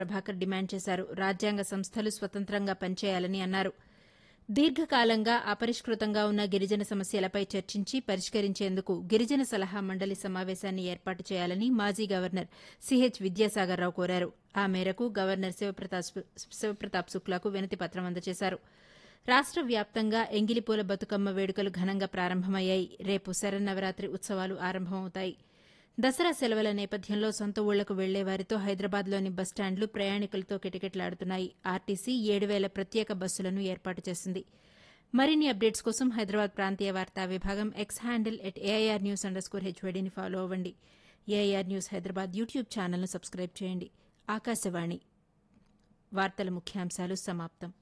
Prabhakar demand చేశారు రాజ్యాంగ సంస్థలు స్వతంత్రంగా పనిచేయాలని అన్నారు దీర్ఘకాలంగా అపరిష్కృతంగా ఉన్న గిరిజన సమస్యలపై చర్చించి పరిష్కరించేందుకు గిరిజన సలహా మండలి సమావేశాన్ని ఏర్పాటు చేయాలని మాజీ గవర్నర్ సిహెచ్ విద్యాసాగర్రావు కోరారు ఆ మేరకు గవర్నర్ శివప్రతాప్ శివప్రతాప్ శుక్లాకు వినతి పత్రం అందజేశారు రాష్ట వ్యాప్తంగా ఎంగిలిపూల బతుకమ్మ వేడుకలు ఘనంగా ప్రారంభమయ్యాయి రేపు శరన్నవరాత్రి ఉత్సవాలు ఆరంభమవుతాయి దసరా సెలవుల నేపథ్యంలో సొంత ఊళ్లకు వెళ్లే వారితో హైదరాబాద్లోని బస్టాండ్లు ప్రయాణికులతో కిటకిటలాడుతున్నాయి ఆర్టీసీ ఏడు వేల ప్రత్యేక బస్సులను ఏర్పాటు చేసింది మరిన్ని అప్డేట్స్ కోసం హైదరాబాద్ ప్రాంతీయ వార్తా విభాగం X handle at AIR news under score హెచ్వైడీని ఫాలో అవ్వండి ఏఐఆర్ న్యూస్ హైదరాబాద్ యూట్యూబ్ ఛానల్ను సబ్స్క్రైబ్ చేయండి ఆకాశవాణి వార్తల ముఖ్యాంశాలు సమాప్తం